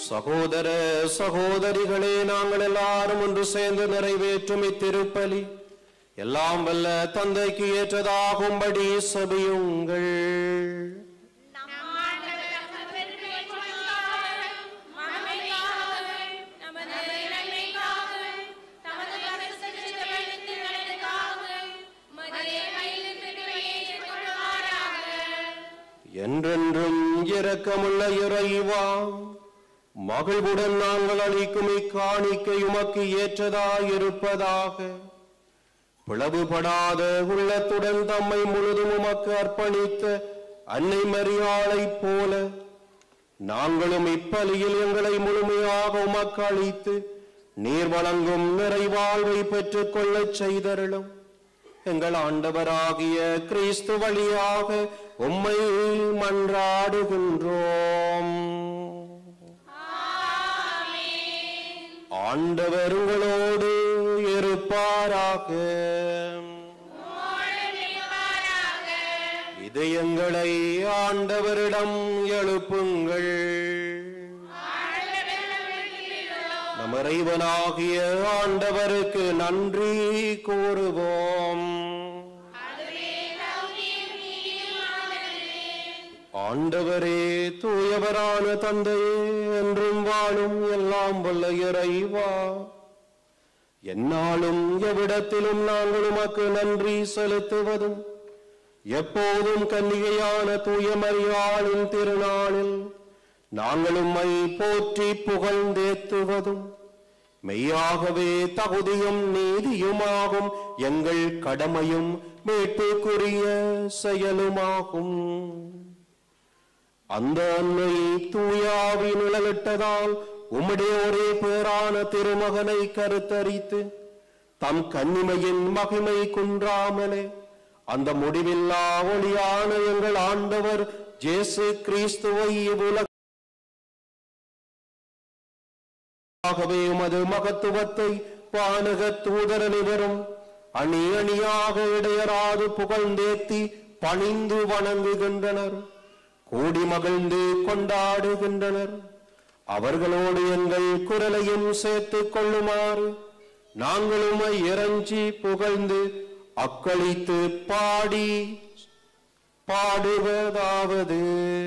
சகோதர சகோதரிகளே நாங்கள் எல்லாரும் ஒன்று சேர்ந்து நிறைவேற்றும் இத்திருப்பலி எல்லாம் வல்ல தந்தைக்கு ஏற்றதாகும்படி சபியுங்கள் என்றென்றும் இரக்கமுள்ள இறைவா மகிழ்வுடன் நாங்கள் அளிக்கும் இக்காணிக்கை உமக்கு ஏற்றதாயிருப்பதாக பிளவுபடாத உள்ளத்துடன் தம்மை முழுதும் உமக்கு அர்ப்பணித்த அன்னை மரியாளைப் போல நாங்களும் இப்பலியில் எங்களை முழுமையாக உமக்கு அளித்து நீர் வழங்கும் நிறைவாழ்வை பெற்றுக் கொள்ளச் செய்தருளும் எங்கள் ஆண்டவராகிய கிறிஸ்து வழியாக உம்மை மன்றாடுகின்றோம் ஆண்டவர் உங்களோடு இருப்பாராக இதயங்களை ஆண்டவரிடம் எழுப்புங்கள் நம் இறைவனாகிய ஆண்டவருக்கு நன்றி கூறுவோம் ஆண்டவரே தூயவரான தந்தையே என்றும் வாழும் எல்லாம் வல்ல இறைவா என்னாலும் எவ்விடத்திலும் நாங்கள் உமக்கு நன்றி செலுத்துவதும் எப்போதும் கன்னிகையான தூய மரியாளின் திருநாளில் நாங்கள் உம்மை போற்றி புகழ்ந்தேத்துவதும் மெய்யாகவே தகுதியும் நீதியுமாகும் எங்கள் கடமையும் மீட்புக்குரிய செயலுமாகும் அந்த அன்னை தூயாவி நிழலிட்டதால் உம்முடைய ஒரே பேரான திருமகனை கருத்தரித்து தம் கன்னிமையின் மகிமை குன்றாமலே அந்த முடிவில்லா ஒளியான எங்கள் ஆண்டவர் ஜேசு கிறிஸ்துவை இவ்வுலக ஆகவே உமது மகத்துவத்தை வானக தூதர் அனைவரும் அணி அணியாக இடையராது புகழ்ந்தேத்தி பணிந்து வணங்குகின்றனர் கூடி மகிழ்ந்து கொண்டாடுகின்றனர் அவர்களோடு எங்கள் குரலையும் சேர்த்துக் கொள்ளுமாறு நாங்களும் இறஞ்சி புகழ்ந்து அக்களித்து பாடி பாடுவதாவது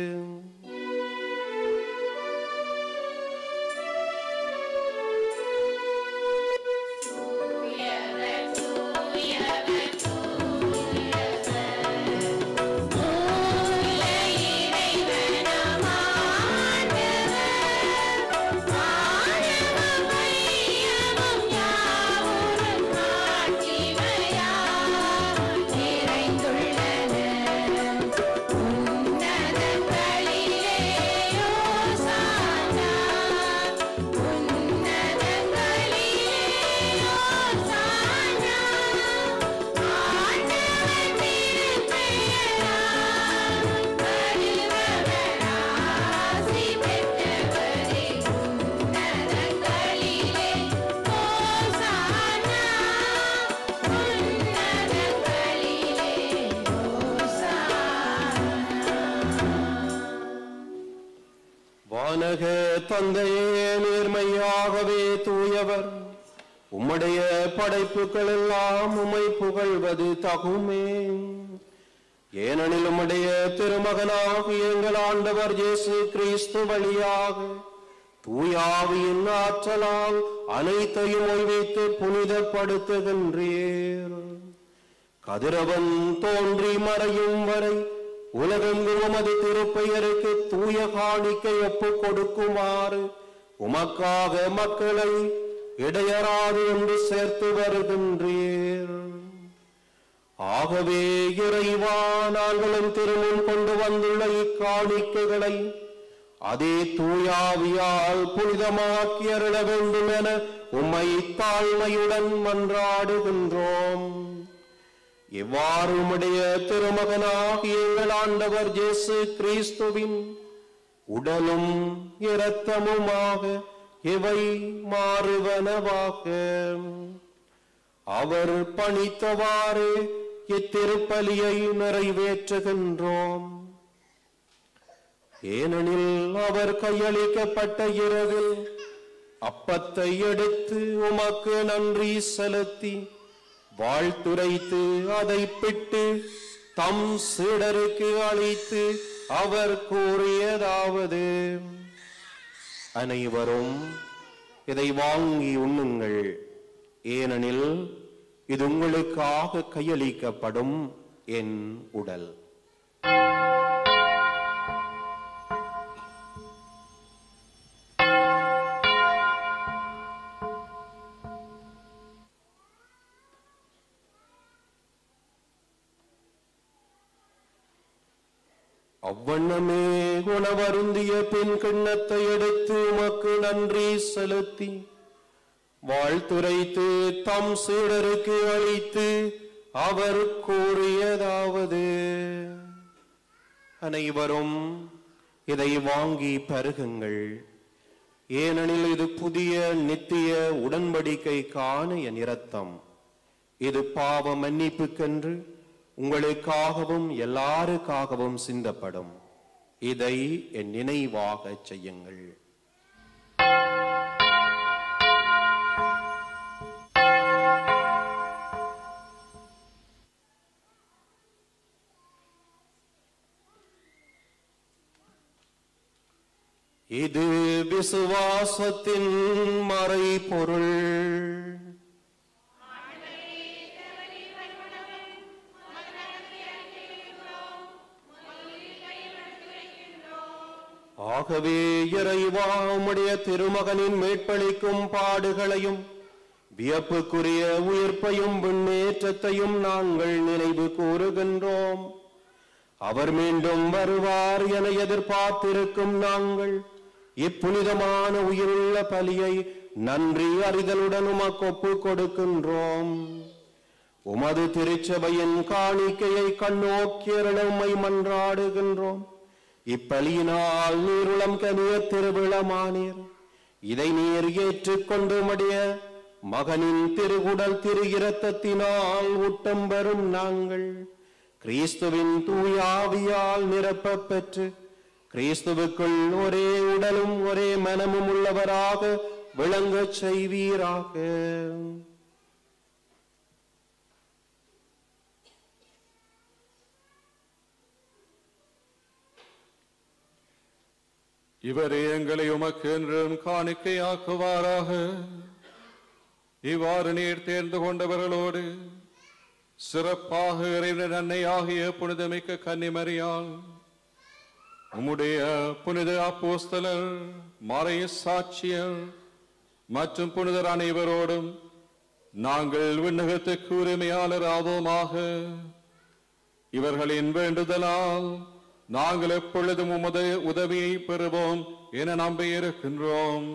வானக தந்தையே நேர்மையாகவே தூயவர் உம்முடைய படைப்புகள் எல்லாம் உம்மை புகழ்வது தகுமே ஏனெனில் உம்முடைய திருமகனாகிய எங்கள் ஆண்டவர் இயேசு கிறிஸ்து வழியாக தூயாவியின் ஆற்றலால் அனைத்தையும் ஓய்வித்து புனிதப்படுத்துகின்றீர் கதிரவன் தோன்றி மறையும் வரை உலகெங்கும் உமது திருப்பெயருக்கு தூய காணிக்கை ஒப்புக் கொடுக்குமாறு உமக்காக மக்களை இடையராது என்று சேர்த்து வருகின்றீர் ஆகவே இறைவா நாங்களும் திருமுன் கொண்டு வந்துள்ள இக்காணிக்கைகளை அதே தூயாவியால் புனிதமாக்கி அருள வேண்டும் என உம்மை தாழ்மையுடன் மன்றாடுகின்றோம் இவ்வாறு உம்முடைய திருமகனாகிய எங்கள் ஆண்டவர் இயேசு கிறிஸ்துவின் உடலும் இரத்தமுமாக இவை மாறுவனவாக அவர் பணித்தவாறு இத்திருப்பலியை நிறைவேற்றுகின்றோம் ஏனெனில் அவர் கையளிக்கப்பட்ட இரவில் அப்பத்தை எடுத்து உமக்கு நன்றி செலுத்தி வாழ்த்துரைத்து அதை பிட்டு தம் சீடருக்கு அளித்து அவர் கூறியதாவது அனைவரும் இதை வாங்கி உண்ணுங்கள் ஏனெனில் இது உங்களுக்காக கையளிக்கப்படும் என் உடல் அவ்வண்ணமே உணவருந்திய பின் கிண்ணத்தை எடுத்து உமக்கு நன்றி செலுத்தி வாழ்த்துரைத்து தம் சீடருக்கு அளித்து அவர் கூறியதாவது அனைவரும் இதை வாங்கி பருகுங்கள் ஏனெனில் இது புதிய நித்திய உடன்படிக்கைக்கான என் இரத்தம் இது பாவ மன்னிப்புக்கென்று உங்களுக்காகவும் எல்லாருக்காகவும் சிந்தப்படும் இதை என் நினைவாக செய்யுங்கள் இது விசுவாசத்தின் மறைபொருள் ஆகவே இறைவா உம்முடைய திருமகனின் மேற்பளிக்கும் பாடுகளையும் வியப்புக்குரிய உயிர்ப்பையும் முன்னேற்றத்தையும் நாங்கள் நினைவு கூறுகின்றோம் அவர் மீண்டும் வருவார் என எதிர்பார்த்திருக்கும் நாங்கள் இப்புனிதமான உயிருள்ள பலியை நன்றி அறிதலுடன் உமக்கு ஒப்புக் கொடுக்கின்றோம் உமது திருச்சபையின் காணிக்கையை கண்ணோக்கியருள உம்மை மன்றாடுகின்றோம் இப்பலியினால் நீருளம் கனிய திருவிழமானீர் இதை நீர் ஏற்றுக்கொண்டு உம்முடைய மகனின் திருகுடல் திரு இரத்தத்தினால் ஊட்டம் பெறும் நாங்கள் கிறிஸ்துவின் தூயாவியால் நிரப்பப் பெற்று கிறிஸ்துவுக்குள் ஒரே உடலும் ஒரே மனமும் உள்ளவராக விளங்கச் செய்வீராக இவரே எங்களை உமக்கு என்றும் காணிக்கையாக்குவாராக இவ்வாறு நீர் தேர்ந்து கொண்டவர்களோடு சிறப்பாக இறைவன் அன்னை ஆகிய புனிதமிக்க கன்னிமரியால் உம்முடைய புனித அப்போஸ்தலர் மறைய சாட்சியர் மற்றும் புனிதர் அனைவரோடும் நாங்கள் விண்ணகத்துக்கு உரிமையாளர் ஆவோமாக இவர்களின் வேண்டுதலால் நாங்கள் எப்பொழுதும் உமது உதவியை பெறுவோம் என நம்பியிருக்கின்றோம்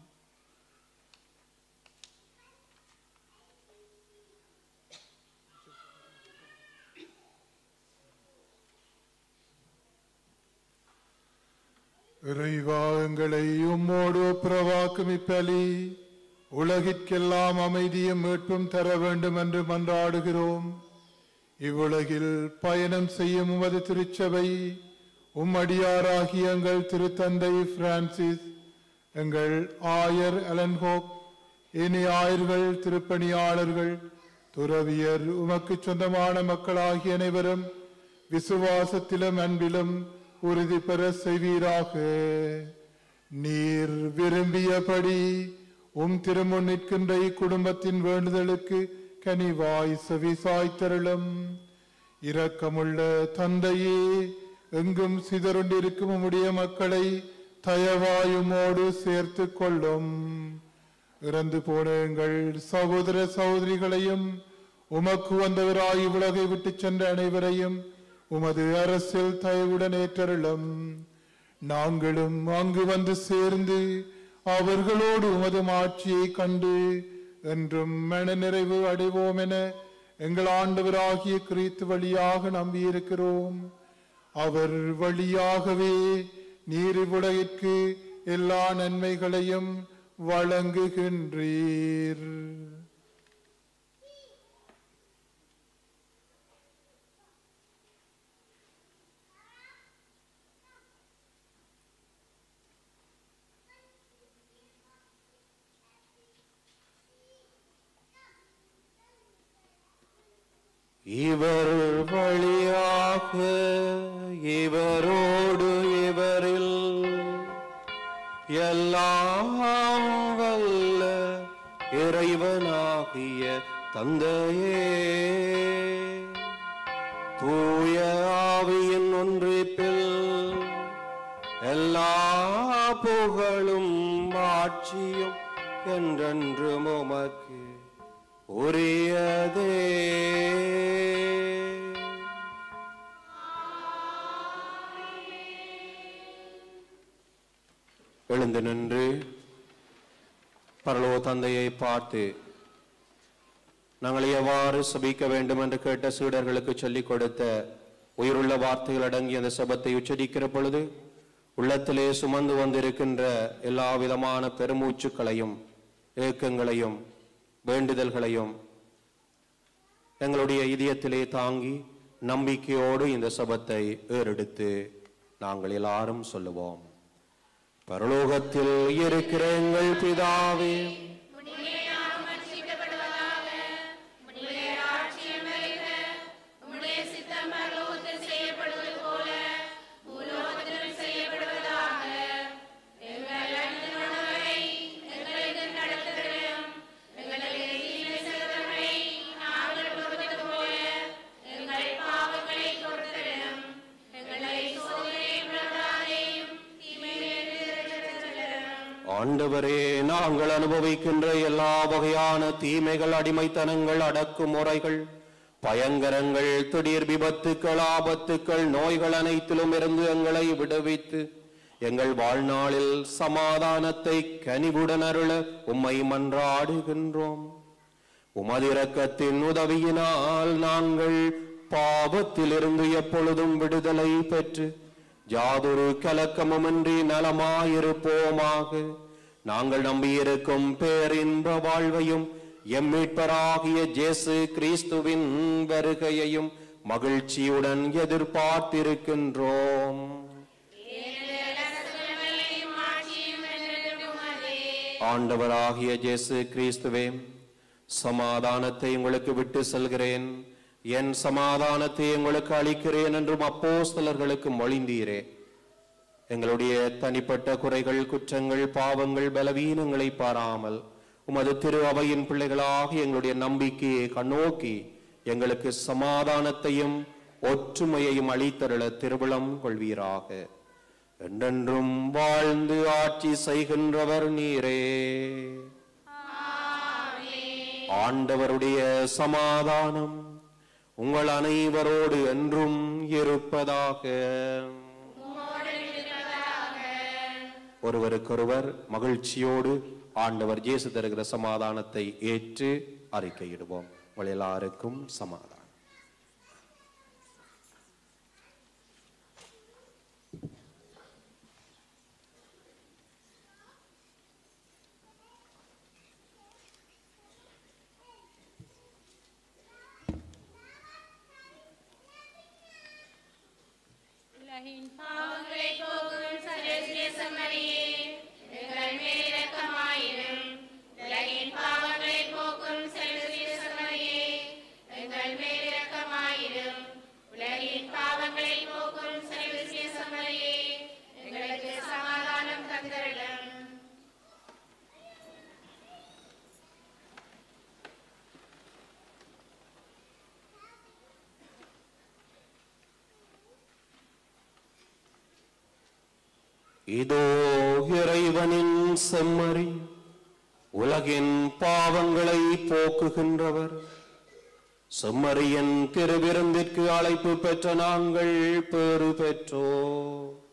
இறைவா எங்களை உம்மோடு ஒப்புரவாக்கும் இப்பலி உலகிற்கெல்லாம் அமைதியும் மீட்பும் தர வேண்டும் என்று மன்றாடுகிறோம் இவ்வுலகில் பயணம் செய்யும் உமது திருச்சபை உம்மடியாராகிய எங்கள் திருத்தந்தை பிரான்சிஸ் எங்கள் ஆயர் அலன்ஹோப் இனி ஆயர்கள் திருப்பணியாளர்கள் துறவியர் உமக்கு சொந்தமான மக்களாகிய அனைவரும் விசுவாசத்திலும் அன்பிலும் உறுதி பெற செய்வீராக நீர் விரும்பியபடி உம் திருமுன் நிற்கின்ற இக்குடும்பத்தின் வேண்டுதலுக்கு கனிவாய் செவிசாய்த்தருளும் இரக்கமுள்ள தந்தையே எங்கும் சிதறுண்டிருக்கும் உம்முடைய மக்களை தயவாயுமோடு சேர்த்து கொள்ளும் இறந்து போன எங்கள் சகோதர சகோதரிகளையும் உமக்கு வந்தவராய் உலகை விட்டுச் சென்ற அனைவரையும் உமது அரசில் தயவுடன் ஏற்றருளும் நாங்களும் அங்கு வந்து சேர்ந்து அவர்களோடு உமது மாட்சியை கண்டு என்றும் மன நிறைவு அடைவோம் என எங்கள் ஆண்டவராகிய கிறித்து வழியாக நம்பியிருக்கிறோம் அவர் வழியாகவே நீர் இவ்வுலகிற்கு எல்லா நன்மைகளையும் வழங்குகின்றீர் இவர் வழியாக இவரோடு இவரில் எல்லாம் வல்ல இறைவனாகிய தந்தையே தூய ஆவியின் ஒன்றிப்பில் எல்லா புகழும் ஆட்சியும் என்றென்றும் உமக்கு உரியதே எழுந்து நின்று பரலோ தந்தையை பார்த்து நாங்கள் எவ்வாறு சபிக்க வேண்டும் என்று கேட்ட சீடர்களுக்கு சொல்லிக் கொடுத்த உயிருள்ள வார்த்தைகள் அடங்கிய அந்த சபத்தை உச்சரிக்கிற பொழுது உள்ளத்திலே சுமந்து வந்திருக்கின்ற எல்லா விதமான பெருமூச்சுக்களையும் ஏக்கங்களையும் வேண்டுதல்களையும் எங்களுடைய இதயத்திலே தாங்கி நம்பிக்கையோடு இந்த சபத்தை ஏறெடுத்து நாங்கள் எல்லாரும் சொல்லுவோம் பரலோகத்தில் இருக்கிற எங்கள் பிதாவே ஆண்டவரே நாங்கள் அனுபவிக்கின்ற எல்லா வகையான தீமைகள் அடிமைத்தனங்கள் அடக்குமுறைகள் பயங்கரங்கள் திடீர் விபத்துக்கள் ஆபத்துக்கள் நோய்கள் அனைத்திலும் இருந்து எங்களை விடுவித்து எங்கள் வாழ்நாளில் சமாதானத்தை கனிவுடன் அருள உம்மை மன்றாடுகின்றோம் உமதிரக்கத்தின் உதவியினால் நாங்கள் பாவத்திலிருந்து எப்பொழுதும் விடுதலை பெற்று யாதொரு கலக்கமுமின்றி நலமாயிருப்போமாக நாங்கள் நம்பியிருக்கும் பேரின்ப வாழ்வையும் எம்மீட்பராகிய ஜேசு கிறிஸ்துவின் வருகையையும் மகிழ்ச்சியுடன் எதிர்பார்த்திருக்கின்றோம் ஆண்டவராகிய ஜேசு கிறிஸ்துவே சமாதானத்தை உங்களுக்கு விட்டு செல்கிறேன் என் சமாதானத்தை உங்களுக்கு அளிக்கிறேன் என்றும் அப்போஸ்தலர்களுக்கு மொழிந்தீரே எங்களுடைய தனிப்பட்ட குறைகள் குற்றங்கள் பாவங்கள் பலவீனங்களை பாராமல் உமது திரு அவையின் பிள்ளைகளாக எங்களுடைய நம்பிக்கையை கண்ணோக்கி எங்களுக்கு சமாதானத்தையும் ஒற்றுமையையும் அளித்தருள திருவிழம் கொள்வீராக என்றென்றும் வாழ்ந்து ஆட்சி செய்கின்றவர் நீரே ஆண்டவருடைய சமாதானம் உங்கள் அனைவரோடு என்றும் இருப்பதாக ஒருவருக்கொருவர் மகிழ்ச்சியோடு ஆண்டவர் இயேசு தருகிற சமாதானத்தை ஏற்று அறிக்கையிடுவோம் உங்கள் எல்லாருக்கும் சமாதானம் உலகின் பாவங்களை போக்கும் சர்வேஸ்வரிய சம்மரியே எங்கள் மேல் இரக்கமாயிரும் உலகின் பாவங்களை போக்கும் சர்வேஸ்வரிய சம்மரியே எங்கள் மேல் இரக்கமாயிரும் உலகின் பாவங்களை போக்கும் சர்வேஸ்வரிய சம்மரியே எங்களுக்கு சமாதானம் தந்தரிடம் இதோ இறைவனின் செம்மறி உலகின் பாவங்களை போக்குகின்றவர் செம்மறியின் திருவிருந்திற்கு அழைப்பு பெற்ற நாங்கள் பேறு பெற்றோம்